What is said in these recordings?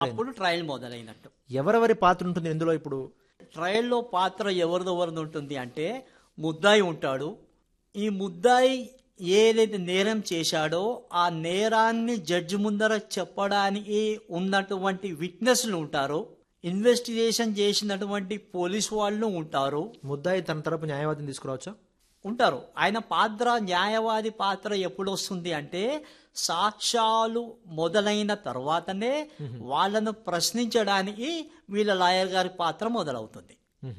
అప్పుడు ట్రయల్ మొదలైనట్టు ఎవరెవరి పాత్ర ఉంటుంది ఇందులో ఇప్పుడు ట్రయల్లో పాత్ర ఎవరిదెవరిది ఉంటుంది అంటే ముద్దాయి ఉంటాడు ఈ ముద్దాయి ఏదైతే నేరం చేశాడో ఆ నేరాన్ని జడ్జి ముందర చెప్పడానికి ఉన్నటువంటి విట్నెస్లు ఉంటారు ఇన్వెస్టిగేషన్ చేసినటువంటి పోలీస్ వాళ్ళు ఉంటారు ముద్దాయి తన తరపు న్యాయవాదిని తీసుకురావచ్చా ఉంటారు ఆయన పాత్ర న్యాయవాది పాత్ర ఎప్పుడు వస్తుంది అంటే సాక్ష్యాలు మొదలైన తర్వాతనే వాళ్ళను ప్రశ్నించడానికి వీళ్ళ లాయర్ గారి పాత్ర మొదలవుతుంది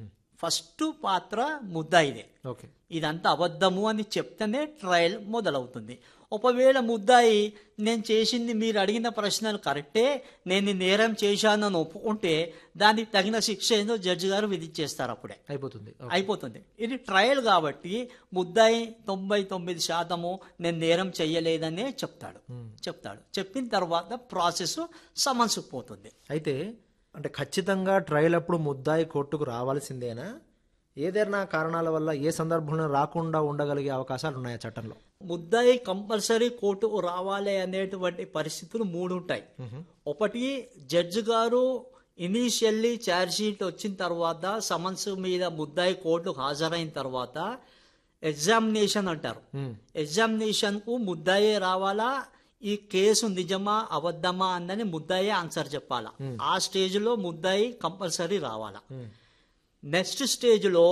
ఫస్ట్ పాత్ర ముద్దాయిదే ఓకే ఇదంతా అబద్ధము అని చెప్తేనే ట్రయల్ మొదలవుతుంది ఒకవేళ ముద్దాయి నేను చేసింది మీరు అడిగిన ప్రశ్నలు కరెక్టే నేను ఈ నేరం చేశానని ఒప్పుకుంటే దానికి తగిన శిక్ష ఏందో జడ్జి గారు విధించేస్తారు అప్పుడే అయిపోతుంది అయిపోతుంది ఇది ట్రయల్ కాబట్టి ముద్దాయి తొంభై తొమ్మిది శాతము నేను నేరం చెయ్యలేదనే చెప్తాడు చెప్తాడు చెప్పిన తర్వాత ప్రాసెస్ సమన్సుకు పోతుంది అయితే అంటే ఖచ్చితంగా ట్రయల్ అప్పుడు ముద్దాయి కోర్టుకు రావాల్సిందేనా ఏదైనా కారణాల వల్ల ఏ సందర్భంలో రాకుండా ఉండగలిగే అవకాశాలు ఉన్నాయా చట్టంలో ముద్దాయి కంపల్సరీ కోర్టుకు రావాలి అనేటువంటి పరిస్థితులు మూడు ఉంటాయి ఒకటి జడ్జి గారు ఇనీషియల్లీ ఛార్జ్ షీట్ వచ్చిన తర్వాత సమన్స్ మీద ముద్దాయి కోర్టుకు హాజరైన తర్వాత ఎగ్జామినేషన్ అంటారు ఎగ్జామినేషన్ కు ముద్దాయే రావాలా ఈ కేసు నిజమా అబద్ధమా అందని ముద్దాయే ఆన్సర్ చెప్పాలా ఆ స్టేజ్ లో ముద్దాయి కంపల్సరీ రావాలా నెక్స్ట్ స్టేజ్లో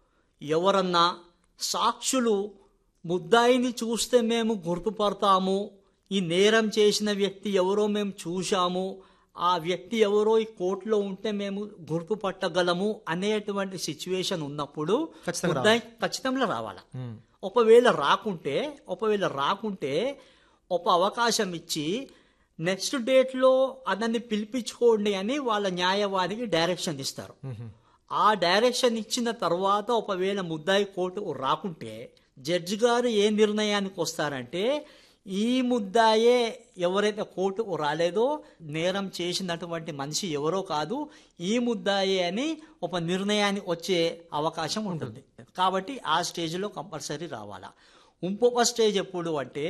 ఎవరన్నా సాక్షులు ముద్దాయిని చూస్తే మేము గుర్తుపడతాము ఈ నేరం చేసిన వ్యక్తి ఎవరో మేము చూశాము ఆ వ్యక్తి ఎవరో ఈ కోర్టులో ఉంటే మేము గుర్తుపట్టగలము అనేటువంటి సిచ్యువేషన్ ఉన్నప్పుడు ఖచ్చితంగా ముద్దాయి ఖచ్చితంగా రావాలా ఒకవేళ రాకుంటే ఒకవేళ రాకుంటే ఒక అవకాశం ఇచ్చి నెక్స్ట్ డేట్లో అతన్ని పిలిపించుకోండి అని వాళ్ళ న్యాయవాదికి డైరెక్షన్ ఇస్తారు ఆ డైరెక్షన్ ఇచ్చిన తర్వాత ఒకవేళ ముద్దాయి కోర్టుకు రాకుంటే జడ్జి గారు ఏ నిర్ణయానికి వస్తారంటే ఈ ముద్దాయే ఎవరైతే కోర్టుకు రాలేదో నేరం చేసినటువంటి మనిషి ఎవరో కాదు ఈ ముద్దాయే అని ఒక నిర్ణయానికి వచ్చే అవకాశం ఉంటుంది కాబట్టి ఆ స్టేజ్లో కంపల్సరీ రావాలా ఇంకొక స్టేజ్ ఎప్పుడు అంటే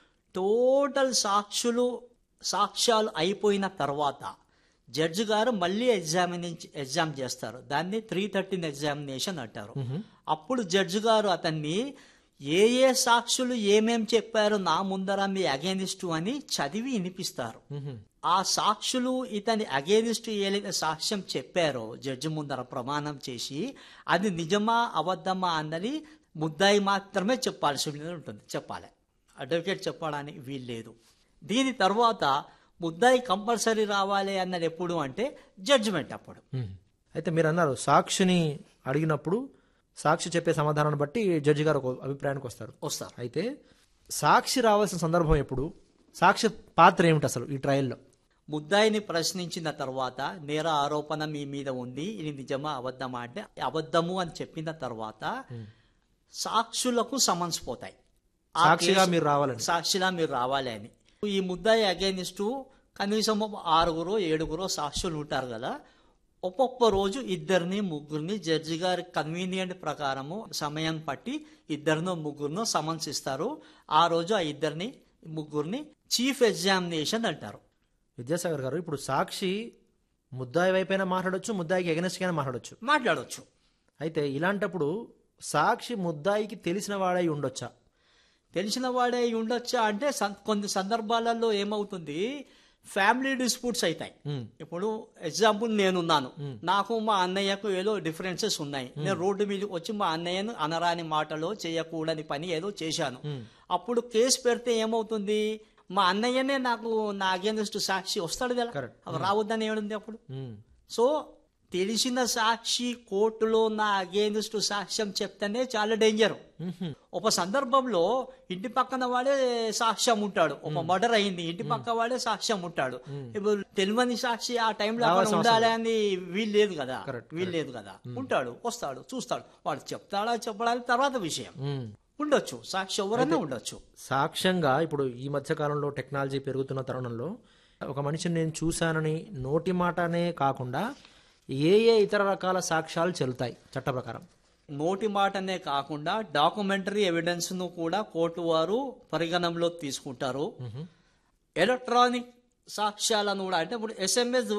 టోటల్ సాక్షులు సాక్ష్యాలు అయిపోయిన తర్వాత జడ్జి గారు మళ్ళీ ఎగ్జామినేషన్ ఎగ్జామ్ చేస్తారు దాన్ని త్రీ థర్టీన్ ఎగ్జామినేషన్ అంటారు అప్పుడు జడ్జి గారు అతన్ని ఏ ఏ సాక్షులు ఏమేం చెప్పారు నా ముందర మీ అగేనిస్ట్ అని చదివి వినిపిస్తారు ఆ సాక్షులు ఇతని అగేనిస్ట్ ఏదైతే సాక్ష్యం చెప్పారో జడ్జి ముందర ప్రమాణం చేసి అది నిజమా అబద్ధమా అన్నది ముద్దాయి మాత్రమే చెప్పాల్సి ఉంటుంది చెప్పాలి అడ్వకేట్ చెప్పడానికి వీల్లేదు దీని తర్వాత ముద్దాయి కంపల్సరీ రావాలి అన్నది ఎప్పుడు అంటే జడ్జిమెంట్ అప్పుడు అయితే మీరు అన్నారు సాక్షిని అడిగినప్పుడు సాక్షి చెప్పే సమాధానాన్ని బట్టి జడ్జి గారు ఒక అభిప్రాయానికి వస్తారు వస్తారు అయితే సాక్షి రావాల్సిన సందర్భం ఎప్పుడు సాక్షి పాత్ర ఏమిటి అసలు ఈ ట్రయల్లో ముద్దాయిని ప్రశ్నించిన తర్వాత నేర ఆరోపణ మీ మీద ఉంది ఇది నిజమా అబద్ధమా అంటే అబద్ధము అని చెప్పిన తర్వాత సాక్షులకు సమన్స్ పోతాయి ఆ సాక్షిగా కేసు- మీరు రావాలని సాక్షిలా మీరు రావాలి అని ఈ ముద్దాయి అగేనిస్ట్ కనీసం ఒక ఆరుగురో ఏడుగురో సాక్షులు ఉంటారు కదా ఒక్కొక్క రోజు ఇద్దరిని ముగ్గురిని జడ్జి గారి కన్వీనియంట్ ప్రకారము సమయం పట్టి ఇద్దరినో ముగ్గురినో సమన్స్ ఇస్తారు ఆ రోజు ఆ ఇద్దరిని ముగ్గురిని చీఫ్ ఎగ్జామినేషన్ అంటారు విద్యాసాగర్ గారు ఇప్పుడు సాక్షి ముద్దాయి వైపైనా మాట్లాడొచ్చు ముద్దాయికి ఎగనెస్ట్గా మాట్లాడొచ్చు మాట్లాడవచ్చు అయితే ఇలాంటప్పుడు సాక్షి ముద్దాయికి తెలిసిన వాడై ఉండొచ్చా తెలిసిన వాడే అయి ఉండొచ్చా అంటే సం- కొన్ని సందర్భాలలో ఏమవుతుంది ఫ్యామిలీ డిస్ప్యూట్స్ అవుతాయి ఇప్పుడు ఎగ్జాంపుల్ నేనున్నాను నాకు మా అన్నయ్యకు ఏదో డిఫరెన్సెస్ ఉన్నాయి నేను రోడ్డు మీద వచ్చి మా అన్నయ్యను అనరాని మాటలో చేయకూడని పని ఏదో చేశాను అప్పుడు కేసు పెడితే ఏమవుతుంది మా అన్నయ్యనే నాకు నా అగేన్స్ట్ సాక్షి వస్తాడు కదా Correct. అవి రావద్దని ఏముంది అప్పుడు ఉమ్. సో తెలిసిన సాక్షి కోర్టులో నా అగేన్స్ట్ సాక్ష్యం చెప్తేనే చాలా డేంజర్ ఒక సందర్భంలో ఇంటి పక్కన వాడే సాక్ష్యం ఉంటాడు ఒక మర్డర్ అయింది ఇంటి పక్క వాడే సాక్ష్యం ఉంటాడు ఇప్పుడు తెలియని సాక్షి ఆ టైంలో అక్కడ రావాల్సిన ఉండాలి అని వీలు లేదు కదా Correct, వీలు లేదు కదా ఉంటాడు వస్తాడు చూస్తాడు వాడు చెప్తాడా చెప్పడానికి తర్వాత విషయం ఉమ్. ఉండొచ్చు సాక్షి ఎవరైనా ఉండొచ్చు సాక్ష్యంగా ఇప్పుడు ఈ మధ్య కాలంలో టెక్నాలజీ పెరుగుతున్న తరుణంలో ఒక మనిషిని నేను చూశానని నోటి మాటనే కాకుండా ఏ ఏ ఇతర రకాల సాక్ష్యాలు చెల్లుతాయి చట్ట ప్రకారం నోటి మాటనే కాకుండా డాక్యుమెంటరీ ఎవిడెన్స్ ను కూడా కోర్టు వారు పరిగణనలో తీసుకుంటారు ఎలక్ట్రానిక్ సాక్ష్యాలను కూడా అంటే ఇప్పుడు ఎస్ఎంఎస్